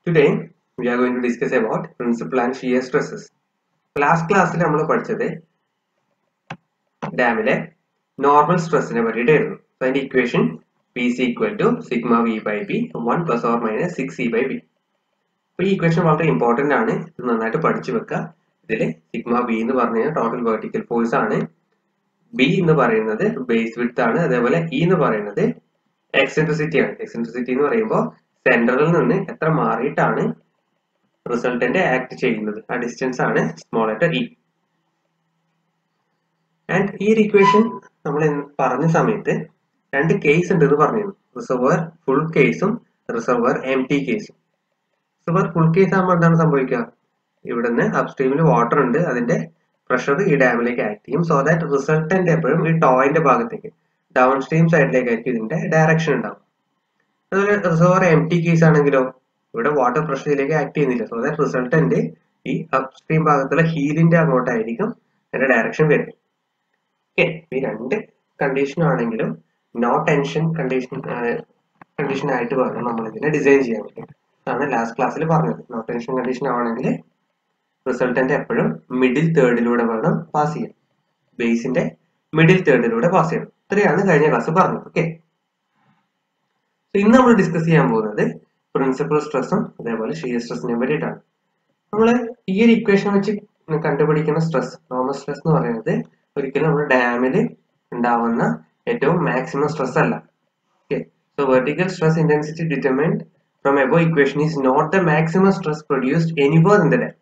Today we are going to discuss about principal and shear stresses. Last ക്ലാസ്സിൽ നമ്മൾ പഠിച്ചത് ഡാമിലെ നോർമൽ സ്ട്രെസ്സിനെ പറ്റിയിട്ടായിരുന്നു So, അതിന്റെ equation P C equal to sigma V by B one plus or minus six E by B അപ്പൊ ഈ equation വളരെ ഇമ്പോർട്ടന്റ് ആണ് ഇത് നന്നായിട്ട് പഠിച്ചു വെക്കുക ഇതിൽ സിഗ്മ ബി എന്ന് പറഞ്ഞു കഴിഞ്ഞാൽ ടോട്ടൽ വെർട്ടിക്കൽ ഫോഴ്സ് ആണ് ബി എന്ന് പറയുന്നത് ബേസ് വിഡ്ത്ത് ആണ് അതേപോലെ ഇ എന്ന് പറയുന്നത് എക്സെൻട്രിസിറ്റി ആണ് എക്സെൻട്രിസിറ്റി എന്ന് പറയുമ്പോൾ സെന്ററിൽ നിന്ന് എത്ര മാറിയിട്ടാണ് റിസൾട്ടന്റ് ആക്ട് ചെയ്യുന്നത് ആ ഡിസ്റ്റൻസ് ആണ് സ്മോൾ ലെറ്റർ ഇ ആൻഡ് ഈ ഒരു ഇക്വേഷൻ നമ്മൾ പറഞ്ഞ സമയത്ത് രണ്ട് കേസ് ഉണ്ട് എന്ന് പറഞ്ഞിരുന്നു റിസർവർ ഫുൾ കേസും റിസർവർ എം ടി കേസും റിസർവർ ഫുൾ കേസ് ആകുമ്പോൾ എന്താണ് സംഭവിക്കുക ഇവിടുന്ന് അപ്സ്ട്രീമിൽ വാട്ടർ ഉണ്ട് അതിന്റെ പ്രഷർ ഈ ഡാമിലേക്ക് ആക്ട് ചെയ്യും സോ ദാറ്റ് റിസൾട്ടന്റ് എപ്പോഴും ഈ ടോയിന്റെ ഭാഗത്തേക്ക് ഡൗൺ സ്ട്രീം സൈഡിലേക്കായിരിക്കും ഇതിന്റെ ഡയറക്ഷൻ ഉണ്ടാവും അതുപോലെ റിസർവർ എം ടി കേസ് ആണെങ്കിലോ ഇവിടെ വാട്ടർ പ്രഷർ ഇതിലേക്ക് ആക്ട് ചെയ്യുന്നില്ല സോ ദാറ്റ് റിസൾട്ടന്റ് ഈ അപ്സ്ട്രീം ഭാഗത്തുള്ള ഹീലിന്റെ അങ്ങോട്ടായിരിക്കും അതിന്റെ ഡയറക്ഷൻ വരുന്നത് ഓക്കെ ഈ രണ്ട് കണ്ടീഷൻ ആണെങ്കിലും നോ ടെൻഷൻ കണ്ടീഷൻ കണ്ടീഷൻ ആയിട്ട് വേണം നമ്മൾ ഇതിനെ ഡിസൈൻ ചെയ്യാൻ വേണ്ടി അതാണ് ലാസ്റ്റ് ക്ലാസ്സിൽ പറഞ്ഞത് നോ ടെൻഷൻ കണ്ടീഷൻ ആവണമെങ്കിൽ റിസൾട്ടന്റ് എപ്പോഴും മിഡിൽ തേർഡിലൂടെ വേണം പാസ് ചെയ്യാൻ ബേസിന്റെ മിഡിൽ തേർഡിലൂടെ പാസ് ചെയ്യണം ഇത്രയാണ് കഴിഞ്ഞ ക്ലാസ് പറഞ്ഞത് ഓക്കെ ഇന്ന് നമ്മൾ ഡിസ്കസ് ചെയ്യാൻ പോകുന്നത് പ്രിൻസിപ്പൽ സ്ട്രെസ്സും അതേപോലെ ഷിയർ സ്ട്രെസ്സിനെ പറ്റിയിട്ടാണ് നമ്മൾ ഈ ഒരു ഇക്വേഷൻ വെച്ച് കണ്ടുപിടിക്കുന്ന സ്ട്രെസ് നോർമൽ സ്ട്രെസ് എന്ന് പറയുന്നത് ഒരിക്കലും നമ്മുടെ ഡാമിൽ ഉണ്ടാവുന്ന ഏറ്റവും മാക്സിമം സ്ട്രെസ് അല്ല okay so vertical stress intensity determined from above equation is not the maximum stress produced anywhere in the dam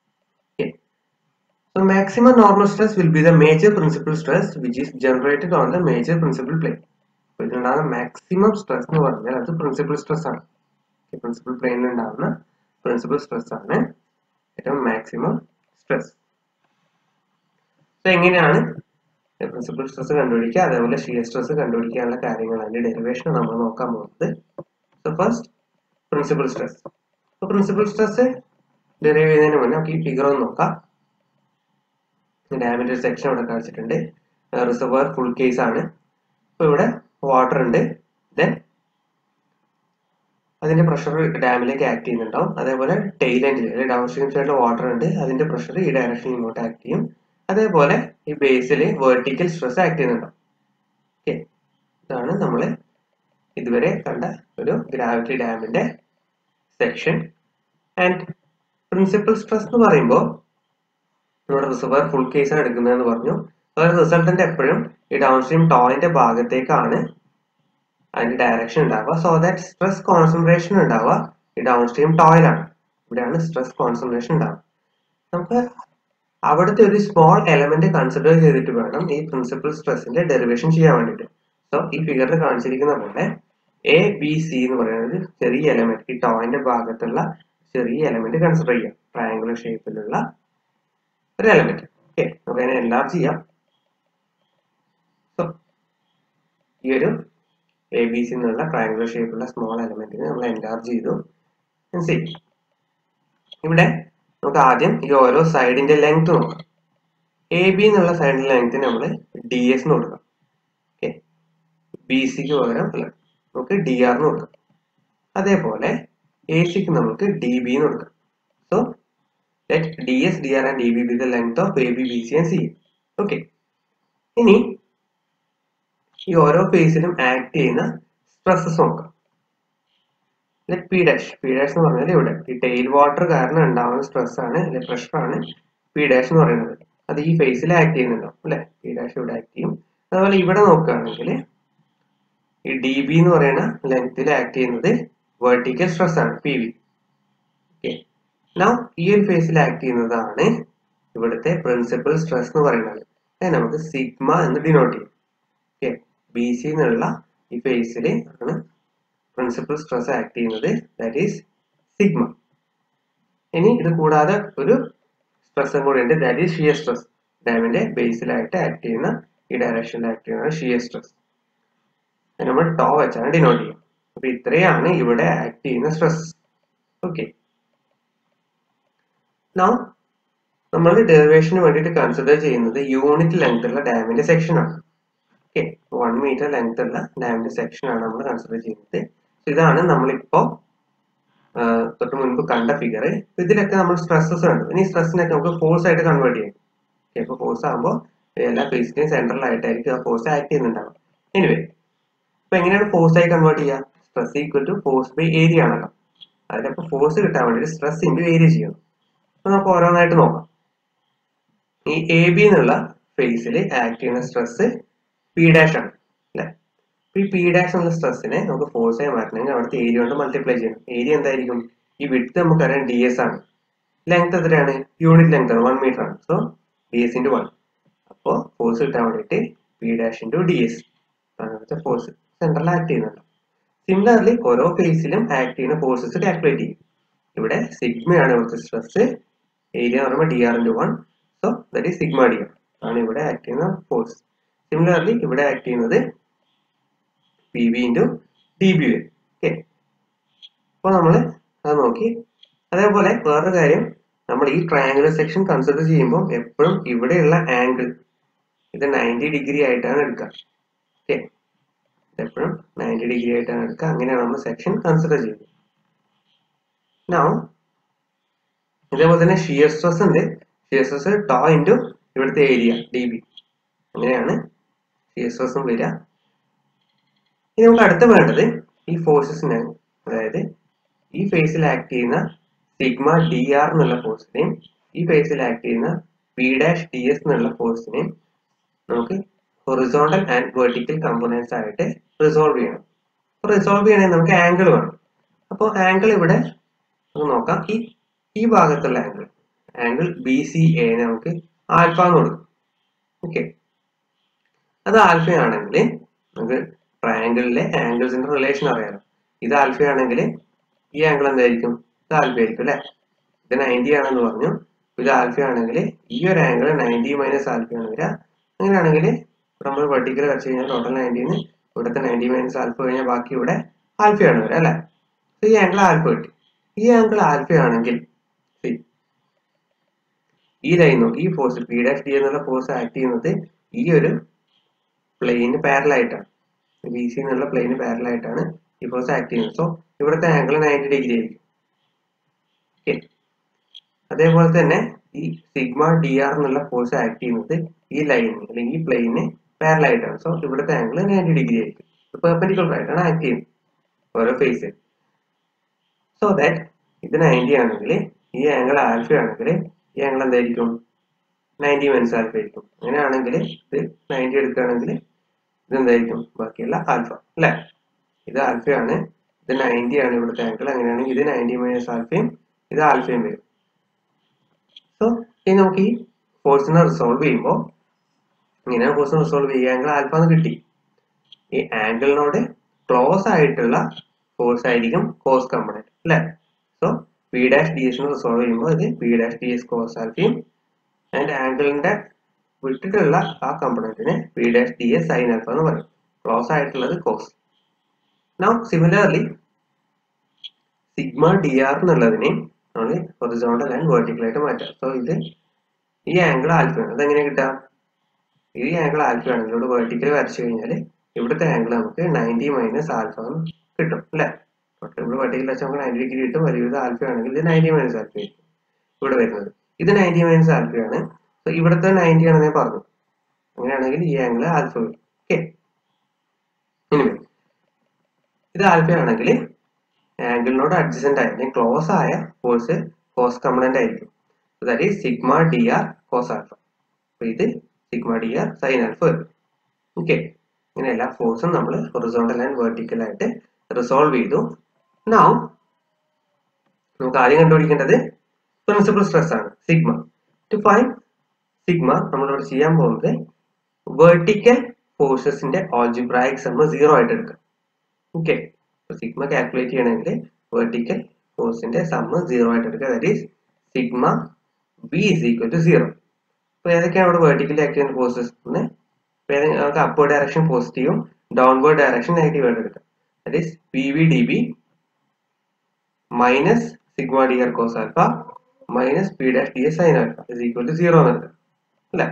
So maximum normal stress will be the major principal stress which is generated on the major principal plane. അപ്പോൾ ഇതിലുണ്ടാകുന്ന maximum stress എന്ന് പറഞ്ഞാൽ അത് principal stress ആണ് principal പ്ലെയിനിൽ ഉണ്ടാകുന്ന principal stress ആണ് ഏറ്റവും maximum stress എങ്ങനെയാണ് പ്രിൻസിപ്പൽ സ്ട്രെസ് കണ്ടുപിടിക്കുക അതേപോലെ ഷിയർ സ്ട്രെസ് കണ്ടുപിടിക്കാനുള്ള കാര്യങ്ങൾ അതിന്റെ ഡെറിവേഷൻ നമ്മൾ നോക്കാൻ പോകുന്നത് സോ ഫസ്റ്റ് പ്രിൻസിപ്പൽ സ്ട്രെസ് അപ്പോൾ പ്രിൻസിപ്പൽ സ്ട്രെസ് ഡെറൈവ് ചെയ്യുന്നതിന് മുന്നേ നമുക്ക് ഈ ഫിഗർ ഒന്ന് നോക്കാം ഡാമിന്റെ ഒരു സെക്ഷൻ ഇവിടെ കാണിച്ചിട്ടുണ്ട് റിസർവർ ഫുൾ കേസ് ആണ് അപ്പോൾ ഇവിടെ വാട്ടർ ഉണ്ട് ദെൻ അതിന്റെ പ്രഷർ ഡാമിലേക്ക് ആക്ട് ചെയ്യുന്നുണ്ടാവും അതേപോലെ ടെയിൽ എൻഡിൽ ഡൗൺ സ്ട്രീം സൈഡിൽ വാട്ടർ ഉണ്ട് അതിന്റെ പ്രഷർ ഈ ഡയറക്ഷനിൽ ഇങ്ങോട്ട് ആക്ട് ചെയ്യും അതേപോലെ ഈ ബേസിൽ വെർട്ടിക്കൽ സ്ട്രെസ് ആക്ട് ചെയ്യുന്നുണ്ടാവും ഓക്കെ ഇതാണ് നമ്മൾ ഇതുവരെ കണ്ട ഒരു ഗ്രാവിറ്റി ഡാമിന്റെ സെക്ഷൻ ആൻഡ് പ്രിൻസിപ്പൽ സ്ട്രെസ് എന്ന് പറയുമ്പോൾ നമ്മുടെ റിസർവർ ഫുൾ കേസാണ് എടുക്കുന്നതെന്ന് പറഞ്ഞു അതായത് റിസൾട്ടന്റ് എപ്പോഴും ഈ ഡൗൺ സ്ട്രീം ടോയിന്റെ ഭാഗത്തേക്കാണ് അതിന്റെ ഡയറക്ഷൻ ഉണ്ടാവുക സോ ദാറ്റ് സ്ട്രെസ് കോൺസെൻട്രേഷൻ ഉണ്ടാവുക ഈ ഡൗൺ സ്ട്രീം ടോയിലാണ് ഇവിടെയാണ് സ്ട്രെസ് കോൺസെൻട്രേഷൻ ഉണ്ടാവുക നമുക്ക് അവിടുത്തെ ഒരു സ്മോൾ എലമെന്റ് കൺസിഡർ ചെയ്തിട്ട് വേണം ഈ പ്രിൻസിപ്പൽ സ്ട്രെസ്സിന്റെ ഡെറിവേഷൻ ചെയ്യാൻ വേണ്ടിയിട്ട് സോ ഈ ഫിഗറിൽ കാണിച്ചിരിക്കുന്ന പോലെ എ ബി സി എന്ന് പറയുന്നത് ചെറിയ എലമെന്റ് ഈ ടോയിന്റെ ഭാഗത്തുള്ള ചെറിയ എലമെന്റ് കൺസിഡർ ചെയ്യാം ട്രയാങ്കുലർ ഷേപ്പിലുള്ള ഒരു എലമെന്റ് ഓക്കെ നമുക്ക് അതിനെ എൻലാർജ് ചെയ്യാം സോ ഈ ഒരു എ ബി സി എന്നുള്ള ട്രയാങ്കുലർ ഷേപ്പുള്ള സ്മോൾ എലമെന്റിനെ നമ്മൾ എൻലാർജ് ചെയ്തു സി ഇവിടെ നമുക്ക് ആദ്യം ഈ ഓരോ സൈഡിന്റെ ലെങ്ത് നോക്കാം എ ബി എന്നുള്ള സൈഡിന്റെ ലെങ്ത്തിന് നമ്മൾ ഡി എസ് എന്ന് കൊടുക്കാം ഓക്കെ ബി സിക്ക് പകരം അല്ല നമുക്ക് ഡി ആർ എന്ന് കൊടുക്കാം അതേപോലെ എ സിക്ക് നമുക്ക് ഡി ബി എന്ന് കൊടുക്കാം so let ds, dr and db be the length of AB, BC and CA. Okay ഇനി ഈ ഓരോ ഫേസിലും ആക്ട് ചെയ്യുന്ന സ്ട്രെസ്സസ് നോക്കാം let P dash P dash എന്ന് പറഞ്ഞാൽ ഇവിടെ ഈ ടെയിൽ വാട്ടർ കാരണം ഉണ്ടാവുന്ന സ്ട്രെസ് ആണ് അല്ലെ പ്രഷർ ആണ് പി ഡാഷ് എന്ന് പറയുന്നത് അത് ഈ ഫേസിൽ ആക്ട് ചെയ്യുന്നുണ്ടാവും അല്ലെ പി ഡാഷ് ഇവിടെ ആക്ട് ചെയ്യും അതുപോലെ ഇവിടെ നോക്കുകയാണെങ്കിൽ ഈ ഡി ബി എന്ന് പറയുന്ന ലെങ്ത്തിൽ ആക്ട് ചെയ്യുന്നത് വെർട്ടിക്കൽ സ്ട്രെസ് ആണ് പി വി ഓക്കെ നൗ ഈ ഒരു ഫേസിൽ ആക്ട് ചെയ്യുന്നതാണ് ഇവിടുത്തെ പ്രിൻസിപ്പൽ സ്ട്രെസ് എന്ന് പറയുന്നത് അത് നമുക്ക് സിഗ്മ എന്ന് ഡിനോട്ട് ചെയ്യും ഓക്കെ ബി സി എന്നുള്ള ഈ ഫേസിൽ ആണ് പ്രിൻസിപ്പൽ സ്ട്രെസ് ആക്ട് ചെയ്യുന്നത് ദാറ്റ് ഈസ് സിഗ്മ ഇനി ഇത് കൂടാതെ ഒരു സ്ട്രെസ്സും കൂടി ഉണ്ട് ദാറ്റ് ഈസ് ഷിയർ സ്ട്രെസ് ഡാമിന്റെ ബേസിലായിട്ട് ആക്ട് ചെയ്യുന്ന ഈ ഡയറക്ഷനിൽ ആക്ട് ചെയ്യുന്ന ഷിയർ സ്ട്രെസ് നമ്മൾ ടോ വെച്ചാണ് ഡിനോട്ട് ചെയ്യുക അപ്പൊ ഇത്രയാണ് ഇവിടെ ആക്ട് ചെയ്യുന്ന സ്ട്രെസ് ഓക്കെ നൗ നമ്മൾ ഡെറിവേഷന് വേണ്ടിയിട്ട് കൺസിഡർ ചെയ്യുന്നത് യൂണിറ്റ് ലെങ്ത് ഉള്ള ഡാമിന്റെ സെക്ഷൻ ആണ് ഓക്കെ വൺ മീറ്റർ ലെങ്ത് ഉള്ള ഡാമിന്റെ സെക്ഷൻ ആണ് നമ്മൾ കൺസിഡർ ചെയ്യുന്നത് ഇതാണ് നമ്മളിപ്പോ തൊട്ട് മുൻപ് കണ്ട ഫിഗർ ഇതിലൊക്കെ നമ്മൾ സ്ട്രെസ്സസ് ഉണ്ട് ഇനി സ്ട്രെസ്സിനൊക്കെ നമുക്ക് ഫോഴ്സ് ആയിട്ട് കൺവേർട്ട് ചെയ്യാം ഓക്കെ അപ്പോൾ ഫോഴ്സ് ആകുമ്പോൾ എല്ലാ ഫേസിന്റെയും സെൻട്രലായിട്ടായിരിക്കും ആ ഫോഴ്സ് ആക്ട് ചെയ്യുന്നുണ്ടാവും എനിവേ അപ്പൊ എങ്ങനെയാണ് ഫോഴ്സ് ആയി കൺവേർട്ട് ചെയ്യുക stress equal to force by area ആണല്ലോ അതിനപ്പോൾ ഫോഴ്സ് കിട്ടാൻ വേണ്ടി സ്ട്രെസ് ഇൻറ്റു ഏരിയ ചെയ്യണം അപ്പൊ നമുക്ക് ഓരോന്നായിട്ട് നോക്കാം ഈ എ ബി എന്നുള്ള ഫേസിൽ ആക്ട് ചെയ്യുന്ന സ്ട്രെസ് പി ഡാഷ് ആണ് അല്ലെ ഈ പി ഡാഷ് എന്നുള്ള സ്ട്രെസ്സിനെ നമുക്ക് ഫോഴ്സ് ആയി മാറ്റണമെങ്കിൽ അവിടുത്തെ ഏരിയ കൊണ്ട് മൾട്ടിപ്ലൈ ചെയ്യണം ഏരിയ എന്തായിരിക്കും ഈ വിഡ്ത്ത് നമുക്കറിയാം ഡി എസ് ആണ് ലെങ്ത് എത്രയാണ് യൂണിറ്റ് ലെങ്ത് ആണ് വൺ മീറ്റർ ആണ് so D S into one അപ്പോൾ ഫോഴ്സ് കിട്ടാൻ വേണ്ടിയിട്ട് P dash into D S അങ്ങനത്തെ ഫോഴ്സ് സെൻട്രൽ ആക്ട് ചെയ്യുന്നുണ്ട് സിമിലർലി ഓരോ ഫേസിലും ആക്ട് ചെയ്യുന്ന ഫോഴ്സസ് കാൽക്കുലേറ്റ് ചെയ്യും ഇവിടെ സിഗ്മയാണ് ഇവിടുത്തെ സ്ട്രെസ് ഏരിയ എന്ന് പറയുമ്പോൾ D R into one so that is sigma D R ആണ് ഇവിടെ ആക്ട് ചെയ്യുന്ന ഫോഴ്സ് സിമിലർലി ഇവിടെ ആക്ട് ചെയ്യുന്നത് P B into D B വരും ഓക്കെ അപ്പോൾ നമ്മൾ അത് നോക്കി അതേപോലെ വേറൊരു കാര്യം നമ്മൾ ഈ ട്രയാങ്കുലർ സെക്ഷൻ കൺസിഡർ ചെയ്യുമ്പോൾ എപ്പോഴും ഇവിടെയുള്ള ആംഗിൾ ഇത് നയൻറ്റി ഡിഗ്രി ആയിട്ടാണ് എടുക്കുക ഓക്കെ എപ്പോഴും നയൻറ്റി ഡിഗ്രി ആയിട്ടാണ് എടുക്കുക അങ്ങനെയാണ് നമ്മൾ സെക്ഷൻ കൺസിഡർ ചെയ്യുന്നത് നൗ ഇതേപോലെ തന്നെ ഷിയർ സ്ട്രെസ് ഉണ്ട് ഷിയർ സ്ട്രെസ് ടോ ഇൻറ്റു ഇവിടുത്തെ ഏരിയ ഡി ബി അങ്ങനെയാണ് ഷിയർ സ്ട്രെസ്സും വരിക ഇനി നമുക്ക് അടുത്ത വേണ്ടത് ഈ ഫോഴ്സസിനെ അതായത് ഈ ഫേസിൽ ആക്ട് ചെയ്യുന്ന സിഗ്മ ഡി ആർ എന്നുള്ള ഫോഴ്സിനെയും ഈ ഫേസിൽ ആക്ട് ചെയ്യുന്ന പി ഡാഷ് ഡി എസ് എന്നുള്ള ഫോഴ്സിനെയും നമുക്ക് ഹൊറിസോണ്ടൽ ആൻഡ് വെർട്ടിക്കൽ കമ്പോണൻസ് ആയിട്ട് റിസോൾവ് ചെയ്യണം റിസോൾവ് ചെയ്യണമെങ്കിൽ നമുക്ക് ആംഗിൾ വേണം അപ്പോൾ ആംഗിൾ ഇവിടെ നമുക്ക് നോക്കാം ഈ ഈ ഭാഗത്തുള്ള angle angle B C A നമുക്ക് ആൽഫ എന്ന് കൊടുക്കും ഓക്കെ അത് ആൽഫ ആണെങ്കിൽ നമുക്ക് ട്രയാങ്കിളിലെ ആംഗിൾസിന്റെ റിലേഷൻ അറിയാലോ ഇത് ആൽഫ ആണെങ്കിൽ ഈ ആംഗിൾ എന്തായിരിക്കും ഇത് ആൽഫ ആയിരിക്കും അല്ലെ ഇത് നയൻറ്റി ആണെന്ന് പറഞ്ഞു ഇത് ആൽഫ ആണെങ്കിൽ ഈ ഒരു ആംഗിൾ നയൻറ്റി മൈനസ് ആൽഫ ആണ് വരിക അങ്ങനെയാണെങ്കിൽ നമ്മൾ വെർട്ടിക്കൽ വരച്ച് കഴിഞ്ഞാൽ ടോട്ടൽ നയൻറ്റീന്ന് ഇവിടുത്തെ നയൻറ്റി മൈനസ് ആൽഫ കഴിഞ്ഞാൽ ബാക്കി ഇവിടെ ആൽഫയാണ് വരിക അല്ലെ ഈ ആംഗിൾ ആൽഫ കിട്ടി ഈ ആംഗിൾ ആൽഫ ആണെങ്കിൽ ഈ ലൈൻ നോക്കി ഈ ഫോഴ്സ് പി ഡാഷ് ഡി എന്നുള്ള ഫോഴ്സ് ആക്ട് ചെയ്യുന്നത് ഈ ഒരു പ്ലെയിന് പാരലായിട്ടാണ് ബി സി എന്നുള്ള പ്ലെയിന് പാരലായിട്ടാണ് ഈ ഫോഴ്സ് ആക്ട് ചെയ്യുന്നത് സോ ഇവിടുത്തെ ആംഗിൾ നയൻറ്റി ഡിഗ്രി ആയിരിക്കും ഓക്കെ അതേപോലെ തന്നെ ഈ സിഗ്മ ഡി ആർ എന്നുള്ള ഫോഴ്സ് ആക്ട് ചെയ്യുന്നത് ഈ ലൈൻ അല്ലെങ്കിൽ ഈ പ്ലെയിന് പാരലായിട്ടാണ് സോ ഇവിടുത്തെ ആംഗിൾ നയൻറ്റി ഡിഗ്രി ആയിരിക്കും പെർപെൻഡിക്കുലർ ആയിട്ടാണ് ആക്ട് ചെയ്യുന്നത് ഓരോ ഫേസ് സോ ദാറ്റ് ഇത് നയൻറ്റി ആണെങ്കിൽ ഈ ആംഗിൾ ആൽഫ ആണെങ്കിൽ ഈ ആംഗിൾ എന്തായിരിക്കും നയൻറ്റി മൈനസ് ആൽഫ ആയിരിക്കും അങ്ങനെയാണെങ്കിൽ ഇത് നയൻറ്റി എടുക്കുകയാണെങ്കിൽ ഇത് എന്തായിരിക്കും ബാക്കിയുള്ള ആൽഫ അല്ലേ ഇത് ആൽഫയാണ് ഇത് നയൻറ്റി ആണ് ഇവിടുത്തെ ആംഗിൾ അങ്ങനെയാണെങ്കിൽ ഇത് നയൻറ്റി മൈനസ് ആൽഫയും ഇത് ആൽഫയും വരും സോ ഇനി നമുക്ക് ഈ ഫോഴ്സിനെ റിസോൾവ് ചെയ്യുമ്പോൾ ഇങ്ങനെ ഫോഴ്സിനെ റിസോൾവ് ചെയ്യുക ആംഗിൾ ആൽഫ എന്ന് കിട്ടി ഈ ആംഗിളിനോട് ക്ലോസ് ആയിട്ടുള്ള ഫോഴ്സ് ആയിരിക്കും കോസ് കമ്പണന്റ് അല്ലേ സോ പി ഡാഷ് ഡി എസിനെ റിസോൾവ് ചെയ്യുമ്പോൾ ഇത് P dash D S cos ആൽഫയും ആൻഡ് ആംഗിളിന്റെ വിട്ടിട്ടുള്ള ആ കമ്പണന്റിനെ P dash D S sine alpha എന്ന് പറയും ക്ലോസ് ആയിട്ടുള്ളത് cos now similarly sigma D R എന്നുള്ളതിനെ നമ്മൾ ഹൊറിസോണ്ടൽ ആൻഡ് വെർട്ടിക്കൽ ആയിട്ട് മാറ്റാം സോ ഇത് ഈ ആംഗിൾ ആൽഫയാണ് അതെങ്ങനെ കിട്ടാം ഈ ആംഗിൾ ആൽഫ ആണെങ്കിൽ ഇവിടെ വെർട്ടിക്കൽ വരച്ചു കഴിഞ്ഞാൽ ഇവിടുത്തെ ആംഗിൾ നമുക്ക് നയൻറ്റി മൈനസ് ആൽഫ എന്ന് കിട്ടും അല്ലേ ഇവിടെ വെർട്ടിക്കൽ വെച്ചാൽ നമുക്ക് നയൻറ്റി ഡിഗ്രി കിട്ടും വലിയത് ആൽഫ ആണെങ്കിൽ ഇത് നയൻറ്റി മൈനസ് ആൽഫ ആയിരിക്കും ഇവിടെ വരുന്നത് ഇത് നയൻറ്റി മൈനസ് ആൽഫ ആണ് സോ ഇവിടുത്തെ നയൻറ്റി ആണെന്ന് ഞാൻ പറഞ്ഞു അങ്ങനെയാണെങ്കിൽ ഈ ആംഗിൾ ആൽഫ വരും ഓക്കെ ഇനി ഇത് ആൽഫ ആണെങ്കിൽ ആംഗിളിനോട് അഡ്ജസ്റ്റന്റ് ആയ ക്ലോസ് ആയ ഫോഴ്സ് കോസ് കമ്പണന്റ് ആയിരിക്കും that is sigma D R cos alpha അപ്പൊ ഇത് sigma D R sine alpha വരും ഓക്കെ ഇങ്ങനെ എല്ലാ ഫോഴ്സും നമ്മൾ ഹൊറിസോണ്ടൽ ആൻഡ് വെർട്ടിക്കൽ ആയിട്ട് റിസോൾവ് ചെയ്തു നൗ നമുക്ക് ആദ്യം കണ്ടുപിടിക്കേണ്ടത് പ്രിൻസിപ്പൽ സ്ട്രെസ് ആണ് സിഗ്മ ടു ഫൈൻ സിഗ്മ നമ്മളിവിടെ ചെയ്യാൻ പോകുന്നത് വെർട്ടിക്കൽ ഫോഴ്സസിന്റെ ഓൾജിബ്രായിക് സമ്മ സീറോ ആയിട്ട് എടുക്കാം ഓക്കെ സിഗ്മ കാൽക്കുലേറ്റ് ചെയ്യണമെങ്കിൽ വെർട്ടിക്കൽ ഫോഴ്സിന്റെ സമ്മ സീറോ ആയിട്ട് എടുക്കുക that is sigma B is equal to zero അപ്പൊ ഏതൊക്കെയാണ് ഇവിടെ വെർട്ടിക്കലി ആക്ട് ചെയ്യുന്ന ഫോഴ്സസ് നമുക്ക് അപ്വേർഡ് ഡയറക്ഷൻ പോസിറ്റീവും ഡൗൺവേർഡ് ഡയറക്ഷൻ നെഗറ്റീവ് ആയിട്ട് എടുക്കാം that is P V D B minus sigma D R cos alpha minus P dash D S sine alpha is equal to zero എന്ന് എടുക്കാം അല്ലേ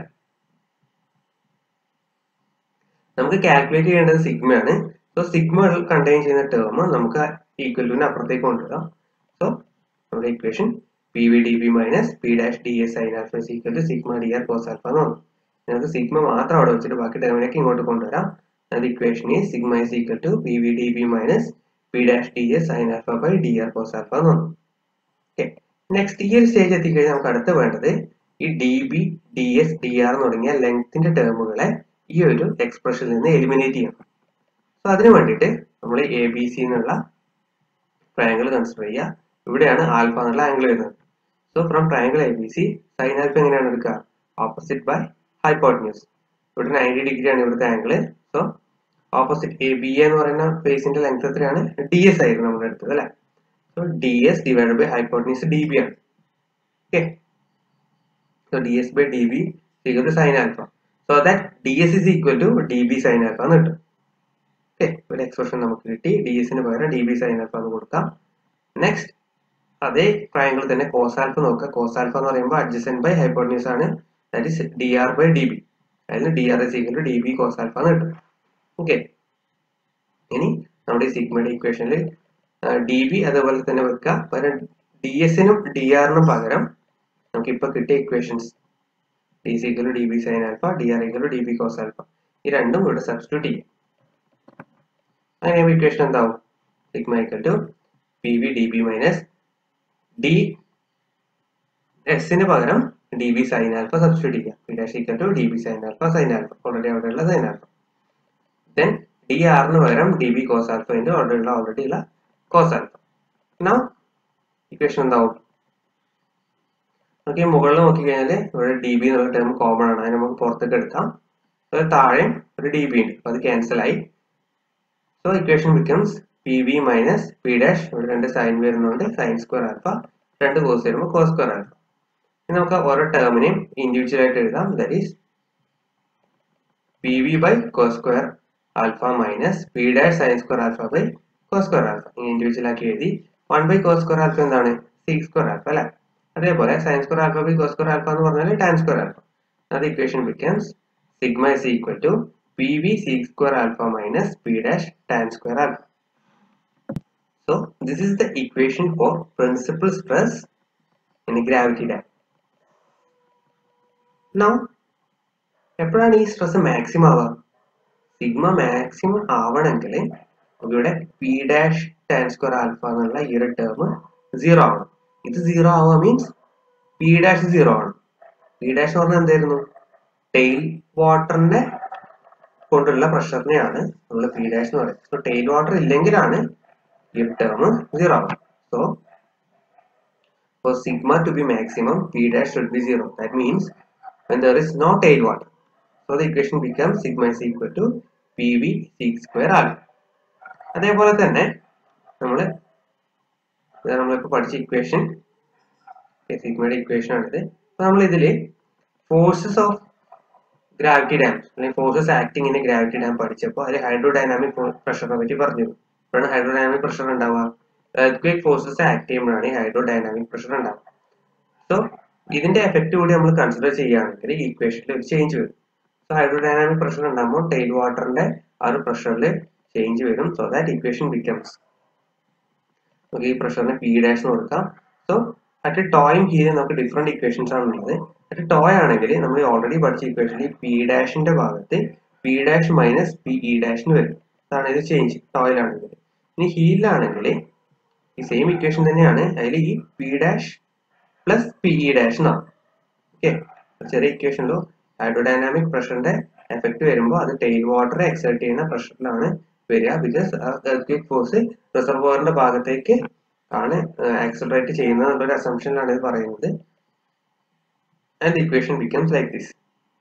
നമുക്ക് calculate ചെയ്യേണ്ടത് സിഗ്മയാണ് സോ സിഗ്മ കണ്ടെയ്ൻ ചെയ്യുന്ന ടേം നമുക്ക് ഈക്വൽ ടുവിന് അപ്പുറത്തേക്ക് കൊണ്ടുവരാം സോ നമ്മുടെ equation P V D B minus P dash D S sine alpha equal to sigma D R cos alpha എന്ന് വന്നു നിങ്ങൾക്ക് സിഗ്മ മാത്രം അവിടെ വെച്ചിട്ട് ബാക്കി ടേമിലേക്ക് ഇങ്ങോട്ട് കൊണ്ടുവരാം അത് ഇക്വേഷൻ ഈ sigma is equal to P V D B minus P dash D S sine alpha by D R cos alpha എന്ന് വന്നു ഓക്കെ നെക്സ്റ്റ് ഈ ഒരു സ്റ്റേജ് എത്തിക്കഴിഞ്ഞാൽ നമുക്ക് അടുത്ത് വേണ്ടത് ഈ D B D S D R തുടങ്ങിയ ലെങ്ത്തിന്റെ ടേമുകളെ ഈ ഒരു എക്സ്പ്രഷനിൽ നിന്ന് എലിമിനേറ്റ് ചെയ്യണം സോ അതിന് വേണ്ടിയിട്ട് നമ്മൾ എ ബി സി എന്നുള്ള ട്രയാങ്കിൾ കൺസിഡർ ചെയ്യുക ഇവിടെയാണ് ആൽഫ എന്നുള്ള ആംഗിൾ വരുന്നത് so from triangle A B C sine alpha എങ്ങനെയാണ് എടുക്കുക ഓപ്പോസിറ്റ് ബൈ ഹൈപ്പോട്ടന്യൂസ് ഇവിടെ നയൻറ്റി ഡിഗ്രി ആണ് ഇവിടുത്തെ angle so opposite A B എന്ന് പറയുന്ന ഫേസിന്റെ ലെങ്ത് എത്രയാണ് ഡി എസ് ആയിരുന്നു നമ്മൾ എടുത്തത് അല്ലെ so D S divide by hypotenuse D B ആണ് okay so D S by D B equal to sine alpha so that D S is equal to D B sine alpha എന്ന് കിട്ടും okay ഒരു expression നമുക്ക് കിട്ടി D എസിന് പകരം D B sine alpha എന്ന് കൊടുക്കാം നെക്സ്റ്റ് അതേ ട്രയാങ്കിൾ തന്നെ കോസ് ആൽഫ നോക്കുക കോസ് ആൽഫ എന്ന് പറയുമ്പോൾ അഡ്ജസെന്റ് ബൈ ഹൈപ്പോട്ടന്യൂസ് ആണ് that is D R by D B അതിൽ D R S equal to D B cos alpha എന്ന് കിട്ടും ഓക്കെ ഇനി നമ്മുടെ ഈ സിഗ്മയുടെ ഇക്വേഷനിൽ ഡി ബി അതുപോലെ തന്നെ വെക്കുക പകരം ഡി എസിനും ഡി ആറിനും പകരം നമുക്ക് ഇപ്പൊ കിട്ടിയ equations D C equal D B sine alpha D R equal D B cos alpha ഈ രണ്ടും ഇവിടെ സബ്സ്റ്റിറ്റ്യൂട്ട് ചെയ്യും അങ്ങനെ ഇക്വേഷൻ എന്താവും sigma equal to P V D B minus D എസിന് പകരം D B sine alpha substitute ചെയ്യാം P dash equal to D B sine alpha sine alpha already അവിടെയുള്ള സൈൻ ആൽഫ ദെൻ ഡി ആറിന് പകരം D B cos alpha into already ഉള്ള already ഉള്ള cos alpha now equation എന്താവും നമുക്ക് ഈ മുകളിൽ നോക്കിക്കഴിഞ്ഞാൽ ഇവിടെ ഡി ബി എന്നുള്ള ടേം കോമൺ ആണ് അതിന് നമുക്ക് പുറത്തേക്ക് എടുക്കാം അത് താഴെ ഒരു ഡി ബി ഉണ്ട് അപ്പൊ അത് ക്യാൻസൽ ആയി so equation becomes P V minus P dash ഇവിടെ രണ്ട് സൈൻ വരുന്നുണ്ട് സൈൻ സ്ക്വയർ ആൽഫ രണ്ട് കോസ് വരുമ്പോൾ കോസ് സ്ക്വയർ ആൽഫ ഇനി നമുക്ക് ഓരോ ടേമിനെയും ഇൻഡിവിജ്വൽ ആയിട്ട് എഴുതാം that is P V by cos square alpha minus P dash sine square alpha by cos square alpha individual ആക്കി എഴുതി one by cos square alpha എന്താണ് സിക്സ് സ്ക്വയർ ആൽഫ അല്ലെ അതേപോലെ sine square alpha by cos square alpha എന്ന് പറഞ്ഞാൽ tan square alpha അത് equation becomes sigma is equal to P V sec square alpha minus P dash tan square alpha So this is the equation for principal stress in a gravity dam. Now, എപ്പോഴാണ് ഈ stress maximum ആവുക sigma maximum ആവണമെങ്കിൽ ഇവിടെ P dash tan square alpha എന്നുള്ള ഈ ഒരു term zero ആവണം ഇത് സീറോ ആവുക മീൻസ് പി ഡാഷ് സീറോ ആണ് പി ഡാഷ് എന്ന് പറഞ്ഞാൽ എന്തായിരുന്നു ടെയിൽ വാട്ടറിന്റെ കൊണ്ടുള്ള പ്രഷറിനെയാണ് നമ്മൾ പി ഡാഷ് എന്ന് പറയുന്നത് സോ ടെയിൽ വാട്ടർ ഇല്ലെങ്കിലാണ് ഈ ടേം സീറോ ആവും so for sigma to be maximum p dash should be zero that means when there is no tail water so the equation becomes sigma is equal to pv sec square alpha അതേപോലെ തന്നെ നമ്മൾ നമ്മളിപ്പോൾ പഠിച്ച equation സിഗ്മയുടെ equation ആണിത് അപ്പൊ നമ്മൾ ഇതില് forces of gravity dam അല്ലെങ്കിൽ forces acting in gravity dam പഠിച്ചപ്പോൾ അതിൽ ഹൈഡ്രോഡൈനാമിക് പ്രഷറിനെ പറ്റി പറഞ്ഞു ഇപ്പോഴാണ് ഹൈഡ്രോഡൈനാമിക് പ്രഷർ ഉണ്ടാവുക എർത്ത് ഫോഴ്സസ് ആക്ട് ചെയ്യുമ്പോഴാണ് ഈ ഹൈഡ്രോഡൈനാമിക് പ്രഷർ ഉണ്ടാവുക സോ ഇതിന്റെ എഫക്റ്റ് കൂടി നമ്മൾ കൺസിഡർ ചെയ്യുകയാണെങ്കിൽ ഈ ഇക്വേഷനിൽ ഒരു ചേഞ്ച് വരും സോ ഹൈഡ്രോഡൈനാമിക് പ്രഷർ ഉണ്ടാകുമ്പോൾ ടെയിൽ വാട്ടറിന്റെ ആ ഒരു പ്രഷറിൽ ചേഞ്ച് വരും സോ ദാറ്റ് ഇക്വേഷൻ ബിക്കംസ് നമുക്ക് ഈ പ്രഷറിന് പി ഡാഷ് എന്ന് കൊടുക്കാം സോ അറ്റ് ടോയും ഹീലും നമുക്ക് ഡിഫറെന്റ് ഇക്വേഷൻസ് ആണ് ഉള്ളത് അറ്റ് ടോയ് ആണെങ്കിൽ നമ്മൾ ഓൾറെഡി പഠിച്ച ഇക്വേഷനിൽ പി ഡാഷിന്റെ ഭാഗത്ത് P dash minus P E ഡാഷിന് വരും അതാണ് ഇത് ചേഞ്ച് ടോയിലാണെങ്കിൽ ഇനി ഹീലിലാണെങ്കിൽ ഈ സെയിം ഇക്വേഷൻ തന്നെയാണ് അതിൽ ഈ P dash plus P E dash എന്നാണ് ഓക്കെ ചെറിയ ഇക്വേഷനിലോ ഹൈഡ്രോഡൈനാമിക് പ്രഷറിന്റെ എഫക്ട് വരുമ്പോൾ അത് ടെയിൽ വാട്ടർ എക്സൈറ്റ് ചെയ്യുന്ന പ്രഷറിലാണ് വരിക ബിക്കോസ് എർത്ത് ഫോഴ്സ് റിസർവോറിന്റെ ഭാഗത്തേക്ക് ആണ് ആക്സലറേറ്റ് ചെയ്യുന്നത് എന്നുള്ളൊരു അസംഷനിലാണ് ഇത് പറയുന്നത് and equation becomes like this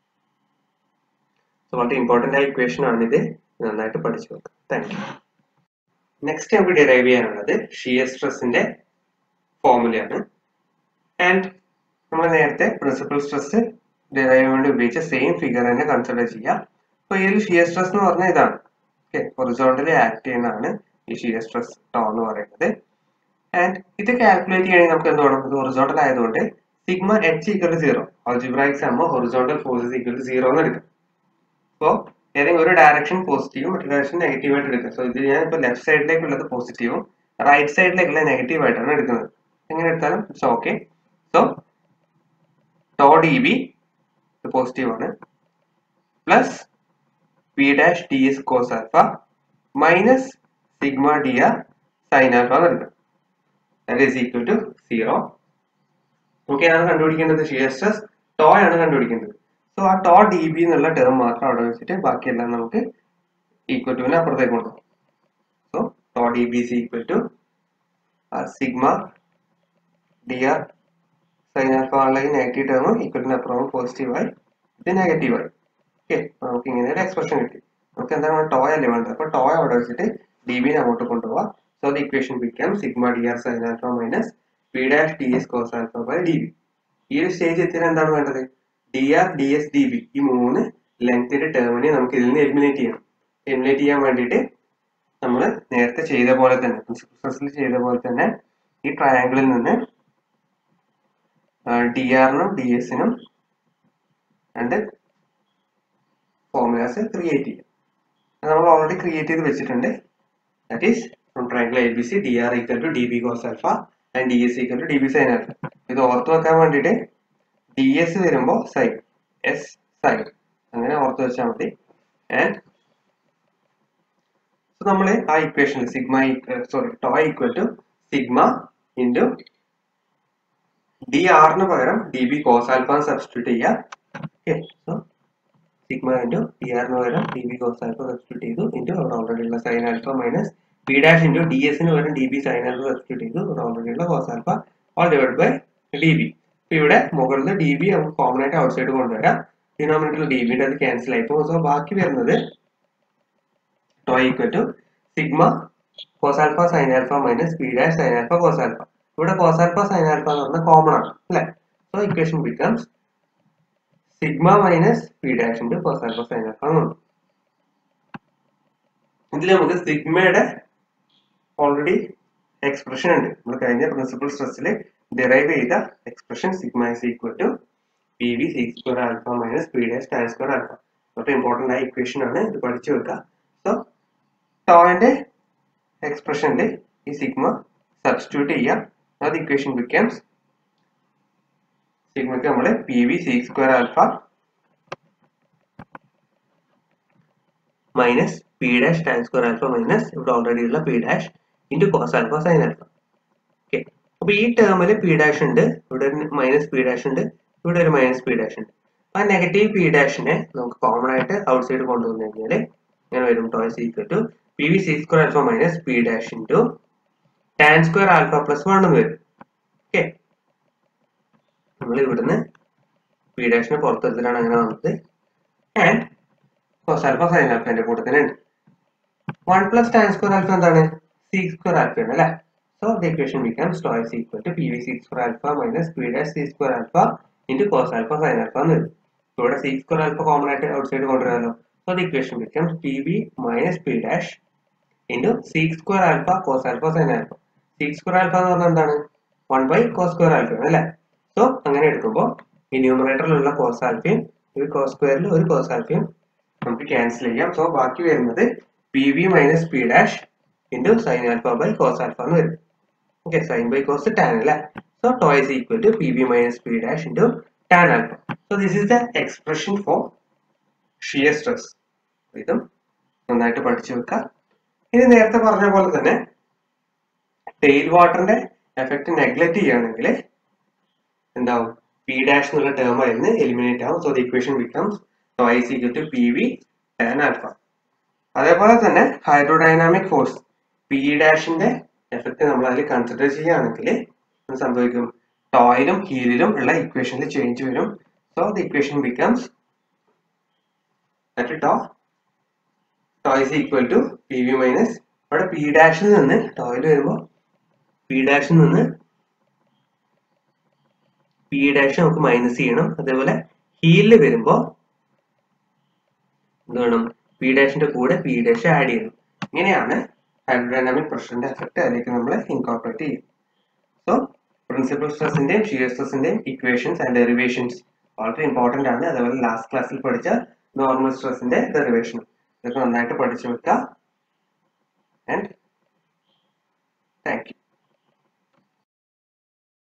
so വളരെ ഇമ്പോർട്ടൻ്റ് ആയ ഇക്വേഷൻ ആണിത് നന്നായിട്ട് പഠിച്ചു വെക്കുക താങ്ക് യു നെക്സ്റ്റ് നമുക്ക് ഡിറൈവ് ചെയ്യാനുള്ളത് ഷിയർ സ്ട്രെസ്സിന്റെ ഫോർമുലയാണ് ആൻഡ് നമ്മൾ നേരത്തെ പ്രിൻസിപ്പൽ സ്ട്രെസ് ഡിറൈവ് ചെയ്യാൻ വേണ്ടി ഉപയോഗിച്ച സെയിം ഫിഗർ തന്നെ കൺസിഡർ ചെയ്യാം അപ്പൊ ഇതിൽ ഷിയർ സ്ട്രെസ് എന്ന് പറഞ്ഞാൽ ഇതാണ് ഓക്കെ ഹൊറിസോണ്ടലി ആക്ട് ചെയ്യുന്നതാണ് ഈ ഷിയർ സ്ട്രെസ് ടോ എന്ന് പറയുന്നത് ആൻഡ് ഇത് കാൽക്കുലേറ്റ് ചെയ്യണമെങ്കിൽ നമുക്ക് എന്ത് വേണം ഇത് ഹൊറിസോണ്ടൽ ആയതുകൊണ്ട് sigma H equal to zero algebraic sum horizontal forces equal to zero എന്ന് എടുക്കാം അപ്പോൾ ഏതെങ്കിലും ഒരു ഡയറക്ഷൻ പോസിറ്റീവും മറ്റൊരു ഡയറക്ഷൻ നെഗറ്റീവ് ആയിട്ട് എടുക്കുക സോ ഇത് ഞാൻ ഇപ്പോൾ ലെഫ്റ്റ് സൈഡിലേക്ക് ഉള്ളത് പോസിറ്റീവും റൈറ്റ് സൈഡിലേക്കുള്ള നെഗറ്റീവ് ആയിട്ടാണ് എടുക്കുന്നത് എങ്ങനെ എടുത്താലും it's okay so tau D B positive ആണ് plus P dash D S cos alpha minus sigma D R sine alpha എന്ന് എടുക്കാം that is equal to zero നമുക്ക് ഏതാണ് കണ്ടുപിടിക്കേണ്ടത് ഷിയർ സ്ട്രെസ് ടോ ആണ് കണ്ടുപിടിക്കേണ്ടത് സോ ആ ടോ ഡി ബി എന്നുള്ള ടേം മാത്രം അവിടെ വെച്ചിട്ട് ബാക്കിയെല്ലാം നമുക്ക് ഈക്വൽ ടുവിനെ അപ്പുറത്തേക്ക് കൊണ്ടുപോകും so tau D B is equal to sigma D R sine alpha ഉള്ള നെഗറ്റീവ് ടേം ഈക്വൽ ടു അപ്പുറം പോസിറ്റീവ് ആയി ഇത് നെഗറ്റീവ് ആയി ഓക്കെ നമുക്ക് ഇങ്ങനെ ഒരു എക്സ്പ്രഷൻ കിട്ടി നമുക്ക് എന്താണ് ടോ അല്ലേ വേണ്ടത് അപ്പൊ ടോ അവിടെ വെച്ചിട്ട് ഡി ബിനെ അങ്ങോട്ട് കൊണ്ടുപോവാം so the equation become sigma D R sine alpha minus P dash D S cos alpha by D B ഈ ഒരു സ്റ്റേജ് എത്തിയാൽ എന്താണ് വേണ്ടത് D R D S D B ഈ മൂന്ന് ലെങ്ത്തിന്റെ ടേമിനെ നമുക്ക് ഇതിൽ നിന്ന് എലിമിനേറ്റ് ചെയ്യണം എലിമിനേറ്റ് ചെയ്യാൻ വേണ്ടിയിട്ട് നമ്മൾ നേരത്തെ ചെയ്ത പോലെ തന്നെ പ്രിൻസിപ്പൽ സ്ട്രെസ്സിൽ ചെയ്ത പോലെ തന്നെ ഈ ട്രയാങ്കിളിൽ നിന്ന് ഡി ആറിനും ഡി എസിനും രണ്ട് ഫോർമുലാസ് ക്രിയേറ്റ് ചെയ്യാം അത് നമ്മൾ ഓൾറെഡി ക്രിയേറ്റ് ചെയ്ത് വെച്ചിട്ടുണ്ട് that is from triangle A B C D R equal to D B cos alpha and D S equal to D B sine alpha ഇത് ഓർത്ത് വെക്കാൻ വേണ്ടിയിട്ട് ഡി എസ് വരുമ്പോൾ സൈൻ എസ് സൈൻ അങ്ങനെ ഓർത്ത് വെച്ചാൽ മതി ആൻഡ് സോ നമ്മൾ ആ ഇക്വേഷനിൽ sigma sorry tau equal to sigma into D ആറിന് പകരം D B cos alpha substitute ചെയ്യുക okay so sigma into D ആറിന് പകരം D B cos alpha substitute ചെയ്തു ഇൻറ്റു അവിടെ ഓൾറെഡി ഉള്ള sine alpha minus P dash into D എസിന് പകരം D B sine alpha substitute ചെയ്തു അവിടെ ഓൾറെഡി ഉള്ള cos alpha all divide by D B ഇപ്പൊ ഇവിടെ മുകളിൽ ഡി ബി നമുക്ക് കോമൺ ആയിട്ട് ഔട്ട് സൈഡ് കൊണ്ടുവരാം ഡിനോമിനേറ്ററിൽ ഡി ബിയുടെ അത് ക്യാൻസൽ ആയി പോകും സോ ബാക്കി വരുന്നത് tau equal to sigma cos alpha sine alpha minus P dash sine alpha cos alpha ഇവിടെ കോസ് ആൽഫ സൈൻ ആൽഫ എന്ന് പറഞ്ഞാൽ കോമൺ ആണ് അല്ലേ so equation becomes sigma minus P dash into cos alpha sine alpha എന്നുണ്ട് ഇതിൽ നമുക്ക് സിഗ്മയുടെ already expression ഉണ്ട് നമ്മൾ കഴിഞ്ഞ പ്രിൻസിപ്പൽ സ്ട്രെസ്സിൽ ഡിറൈവ് ചെയ്ത expression sigma is equal to P V C square alpha minus P dash tan square alpha അപ്പോൾ ഇമ്പോർട്ടൻ്റ് ആയ ഇക്വേഷൻ ആണ് ഇത് പഠിച്ചു വെക്കുക സോ ടോയുടെ എക്സ്പ്രഷനിൽ ഈ സിഗ്മ സബ്സ്റ്റിറ്റ്യൂട്ട് ചെയ്യാം അത് ഇക്വേഷൻ ബിക്കംസ് സിഗ്മയ്ക്ക് നമ്മൾ P V C square alpha minus P dash tan square alpha minus ഇവിടെ ഓൾറെഡി ഉള്ള P dash into cos alpha sine alpha okay അപ്പൊ ഈ ടേമിൽ പി ഡാഷ് ഉണ്ട് ഇവിടെ ഒരു മൈനസ് പി ഡാഷ് ഉണ്ട് ഇവിടെ ഒരു മൈനസ് പി ഡാഷ് ഉണ്ട് ആ നെഗറ്റീവ് പി ഡാഷിനെ നമുക്ക് കോമൺ ആയിട്ട് ഔട്ട് സൈഡ് കൊണ്ടുവന്നു കഴിഞ്ഞാൽ ഇങ്ങനെ വരും tau is equal to P V C square alpha minus P dash into tan square alpha plus one എന്ന് വരും ഓക്കെ നമ്മൾ ഇവിടുന്ന് പി ഡാഷിനെ പുറത്തെടുത്തിട്ടാണ് അങ്ങനെ വന്നത് ആൻഡ് കോസ് ആൽഫ സൈൻ ആൽഫന്റെ കൂടെ തന്നെ ഉണ്ട് one plus tan square alpha എന്താണ് സി സ്ക്വയർ ആൽഫ ആണ് അല്ലേ so the equation becomes tau is equal to P V C square alpha minus P dash C square alpha into cos alpha sine alpha എന്ന് വരും ഇവിടെ C square alpha common ആയിട്ട് outside കൊണ്ടുവരാമല്ലോ so the equation becomes P V minus P dash into C square alpha cos alpha sine alpha C square alpha എന്ന് പറഞ്ഞാൽ എന്താണ് one by cos square alpha ആണ് അല്ലേ so അങ്ങനെ എടുക്കുമ്പോൾ ഈ ന്യൂമറേറ്ററിലുള്ള കോസ് ആൽഫയും ഒരു കോസ് സ്ക്വയറിൽ ഒരു കോസ് ആൽഫയും നമുക്ക് ക്യാൻസൽ ചെയ്യാം സോ ബാക്കി വരുന്നത് P V minus P dash into sine alpha by cos alpha എന്ന് വരും okay sine by cos tan അല്ലേ so tau is equal to P V minus P dash into tan alpha so this is the expression for shear stress ഇതും നന്നായിട്ട് പഠിച്ചു വെക്കുക ഇനി നേരത്തെ പറഞ്ഞ പോലെ തന്നെ ടെയിൽ വാട്ടറിന്റെ എഫക്റ്റ് നെഗ്ലക്ട് ചെയ്യുകയാണെങ്കിൽ എന്താവും പി ഡാഷ് എന്നുള്ള ടേം ആയിരുന്നു എലിമിനേറ്റ് ആവും so the equation becomes tau is equal to P V tan alpha അതേപോലെ തന്നെ ഹൈഡ്രോഡൈനാമിക് ഫോഴ്സ് പി ഡാഷിന്റെ എഫക്റ്റ് നമ്മൾ അതിൽ കൺസിഡർ ചെയ്യുകയാണെങ്കിൽ എന്ത് സംഭവിക്കും ടോയിലും ഹീലിലും ഉള്ള ഇക്വേഷനിൽ ചേഞ്ച് വരും so the equation becomes tau tau is equal to P V minus ഇവിടെ പി ഡാഷിൽ നിന്ന് ടോയിൽ വരുമ്പോൾ പി ഡാഷിൽ നിന്ന് പി ഡാഷ് നമുക്ക് മൈനസ് ചെയ്യണം അതേപോലെ ഹീലിൽ വരുമ്പോൾ എന്ത് വേണം പി ഡാഷിന്റെ കൂടെ പി ഡാഷ് ആഡ് ചെയ്യണം ഇങ്ങനെയാണ് ഹൈഡ്രോഡൈനാമിക് പ്രഷറിന്റെ എഫക്റ്റ് അതിലേക്ക് നമ്മൾ ഇൻകോർപ്പറേറ്റ് ചെയ്യും സോ പ്രിൻസിപ്പൽ സ്ട്രെസിന്റെയും ഷിയർ സ്ട്രെസിന്റെയും ഇക്വേഷൻസ് ആൻഡ് ഡെറിവേഷൻസ് വളരെ ഇമ്പോർട്ടന്റ് ആണ് അതേപോലെ ലാസ്റ്റ് ക്ലാസ്സിൽ പഠിച്ച നോർമൽ സ്ട്രെസിന്റെ ഡെറിവേഷനും ഇതൊക്കെ നന്നായിട്ട് പഠിച്ചു വെക്കുക ആൻഡ് താങ്ക് യു